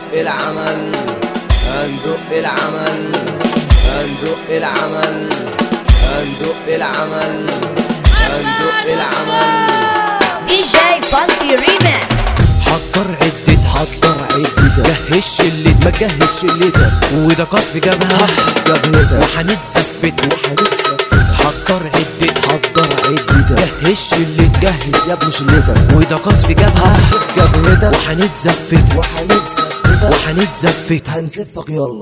العمل هندق العمل هندق العمل هندق العمل هندق العمل دي جي فانكي ريماكس حضر عدة حضر عدة جهز شلت ما تجهز شلتك وده قصف جبهة هقصف جبهتك وهنتزفت وهنتزفت حضر عدة حضر عدة جهز شلت جهز يا ابن شلتك وده قصف جبهة هقصف جبهتك وهنتزفت وهنتزفت وهنتزفت هنزفك يلا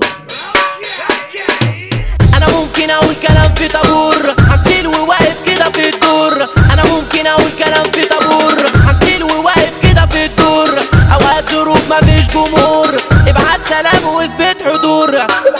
انا ممكن اقول كلام في طابور عديل وواقف كده في الدور انا ممكن اقول كلام في طابور عديل وواقف كده في الدور اوقات ظروف مفيش جمهور ابعت سلام واثبت حضور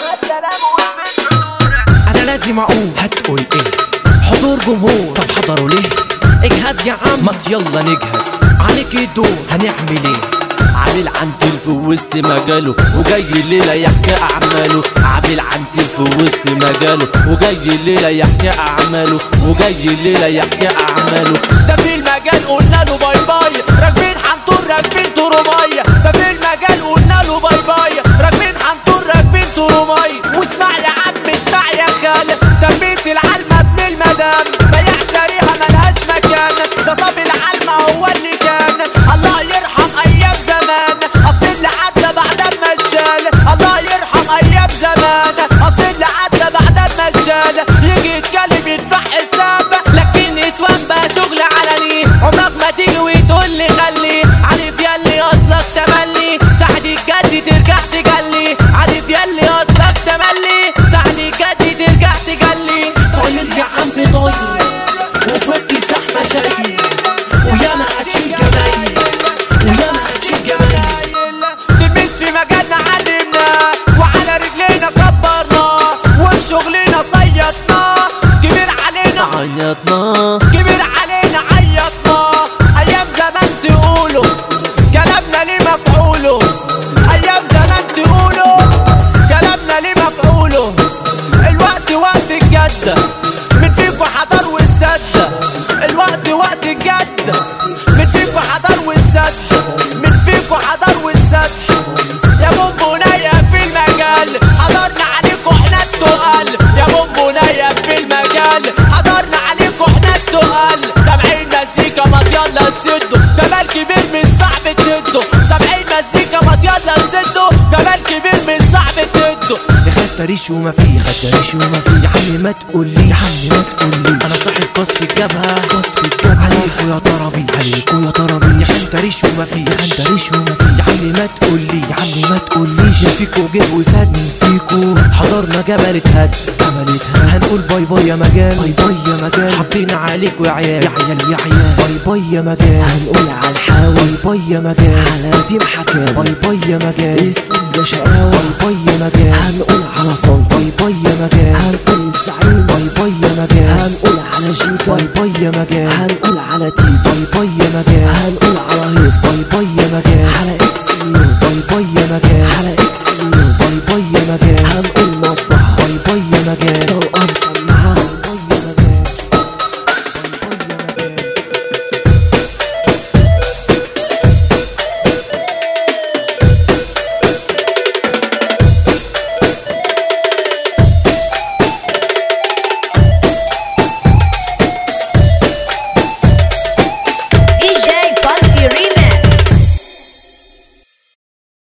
انا لازم اقول هتقول ايه حضور جمهور طب حضروا ليه اجهز يا عم ما يلا نجهز عليك الدور هنعمل ايه عامل عنتل في وسط مجاله وجاي الليلة يحكي أعماله عامل عنتل في وسط مجاله وجاي الليلة يحكي أعماله وجاي الليلة يحكي أعماله ده في المجال قلنا له باي باي راكبين حنطور راكبين ترومية ده في المجال قلنا له باي باي راكبين حنطور راكبين ترومية واسمع يا عم اسمع يا خال تنبيت العلمة ابن المدام بيع شريحة ملهاش مكان ده صاب العلمة هو اللي كان الله يرحم ايام زمان اصل اللي عدى بعد ما الشال الله يرحم ايام زمان اصل اللي عدى بعد ما الشال يجي يتكلم يدفع حساب لكن نسوان بقى شغل علني عمرك ما تيجي وتقول لي خلي عارف ياللي اصلك تملي سعد الجد ترجع تجلي عارف ياللي اصلك تملي سعد الجد ترجع تجلي طاير يا عم طاير وفي وسط الزحمه شايل ويا ما هتشيل جمايل ويا ما هتشيل جمايل تلميذ في مجالنا علمنا وعلى رجلينا كبرنا وبشغلنا صيدنا كبير علينا عيطنا كبير علينا عيطنا ايام زمان تقولوا كلامنا ليه مفعوله ايام زمان تقولوا كلامنا ليه مفعوله الوقت وقت الجد من فيكوا حضر والسد الوقت وقت الجد من فيكوا حضر والسد من فيكوا حضر والسد يا بونبونايا في المجال حضرنا عليكوا احنا التقال يا بونبونايا في المجال حضرنا عليكوا احنا التقال سامعين مزيكا ما يلا تسدوا جمال كبير من صعب تهدوا سامعين مزيكا ما يلا تسدوا جمال كبير من صعب تهدوا يا خدت ريش وما في خدت ريش وما في يا عمي ما تقولي يا عمي ما تقولي انا صاحب قصف الجبهة قصف الجبهة عليكوا يا طربي عليكوا يا طربي يا خدت ريش وما في يا خدت ريش وما في يا عمي ما تقولي يا عمي ما تقوليش مين فيكوا جه وساد مين فيكوا حضرنا جبل اتهد جبل اتهد هنقول باي باي يا مجال باي باي يا مجال حاطين عليكوا يا عيال يا عيال يا عيال باي باي يا مجال هنقول على الحاوي باي باي يا مجال على دي محكام باي باي يا مجال اسلم يا شقاوة باي باي يا مجال هنقول على فن باي باي يا مجال هنقول الزعيم باي باي يا مجال هنقول على جيكا باي باي يا مجال هنقول على تي باي باي يا مجال هنقول على هيص باي